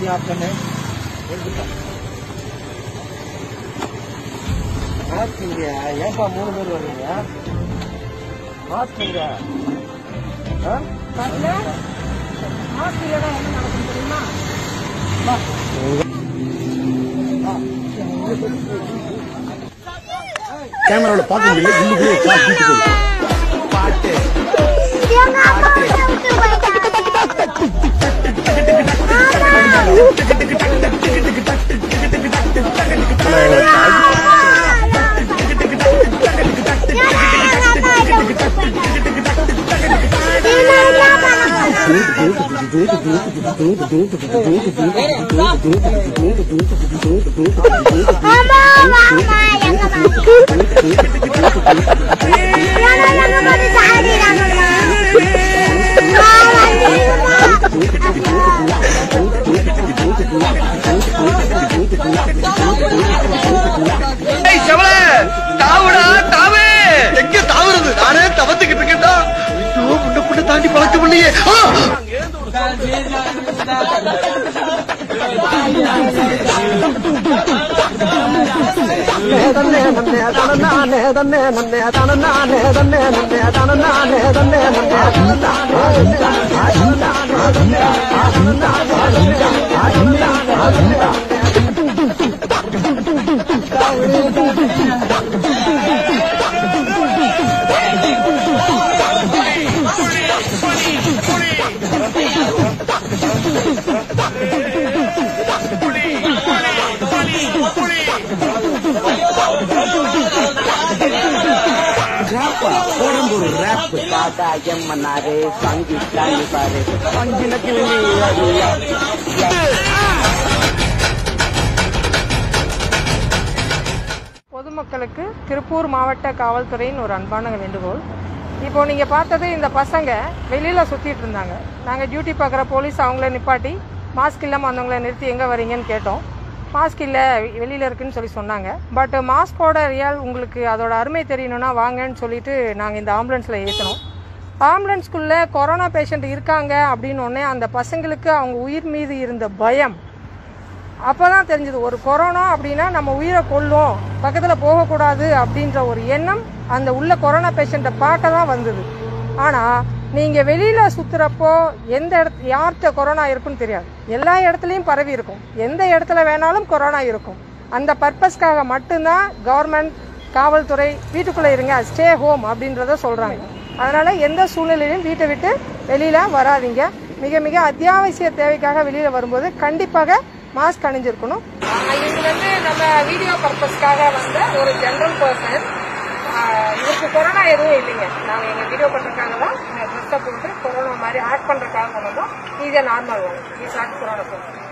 வண்டி ஆஃப் பண்ணு மாஸ்க் இங்க ஏன்பா மூணு பேர் வர்றீங்க மாஸ்க் இங்க ஆ? கேமராவில் பார்க்க முடியல உள்ளுக்குள்ளே கால் தூக்கி போகுது பாட்டு எங்க அம்மா விட்டு விட்டு போயிட்டாங்க மாமா மாமா எங்க மாமா சாடிடாங்கம்மா ஏய் செவல தாவுடா தாவு எங்க தாவுறது நானே தவத்துக்கிட்டு இருக்கேன்டா ஐயோ முன்ன புண்ண தாண்டி பழக்கம் இல்லையே ஆ! ரேப்பா போடும் ஒரு ரேப் தாத்தா எம்மன்னாரு சங்கி தாண்டி பாரு அங்கின கிளம்பி பொதுமக்களுக்கு திருப்பூர் மாவட்ட காவல்துறையின் ஒரு அன்பான வேண்டுகோள் இப்போ நீங்க பார்த்தது இந்த பசங்க வெளியில சுத்திட்டு இருந்தாங்க நாங்க டியூட்டி பார்க்குற போலீஸ் அவங்கள நிப்பாட்டி மாஸ்க் இல்லாம வந்தவங்கள நிறுத்தி எங்க வரீங்கன்னு கேட்டோம் மாஸ்க் இல்ல வெளியில இருக்குன்னு சொல்லி சொன்னாங்க பட் மாஸ்கோட ரியல் உங்களுக்கு அதோட அருமை தெரியணும்னா வாங்கன்னு சொல்லிட்டு நாங்க இந்த ஆம்புலன்ஸ்ல ஏற்றணும் ஆம்புலன்ஸ்குள்ள கொரோனா பேஷண்ட் இருக்காங்க அப்படின்னு உடனே அந்த பசங்களுக்கு அவங்க உயிர் மீது இருந்த பயம் அப்பதான் தெரிஞ்சது ஒரு கொரோனா அப்படின்னா நம்ம உயிரை கொல்லும் பக்கத்துல போகக்கூடாது அப்படின்ற ஒரு எண்ணம் அந்த உள்ள கொரோனா பேஷண்ட்டை பார்க்க தான் வந்தது ஆனா நீங்க வெளியில சுத்துறப்போ எந்த இடத்து யார்கிட்ட கொரோனா இருக்குன்னு தெரியாது எல்லா இடத்துலயும் பரவி இருக்கும் எந்த இடத்துல வேணாலும் கொரோனா இருக்கும் அந்த பர்பஸ்க்காக மட்டும்தான் கவர்மெண்ட் காவல்துறை வீட்டுக்குள்ள இருங்க ஸ்டே ஹோம் அப்படின்றத சொல்றாங்க அதனால எந்த சூழ்நிலையிலும் வீட்டை விட்டு வெளியில வராதீங்க மிக மிக அத்தியாவசிய தேவைக்காக வெளியில வரும்போது கண்டிப்பாக மாஸ்க் அணிஞ்சிருக்கணும் இது வந்து நம்ம வீடியோ பர்பஸ்க்காக வந்த ஒரு ஜெனரல் பர்சன் இதுக்கு கொரோனா எதுவும் இல்லைங்க நாங்கள் எங்கள் வீடியோ பண்ணுறதுக்காக தான் ட்ரெஸ்ஸை போட்டு கொரோனா மாதிரி ஆக்ட் பண்ணுறதுக்காக கொண்டு வந்தோம் இது normal one it's not corona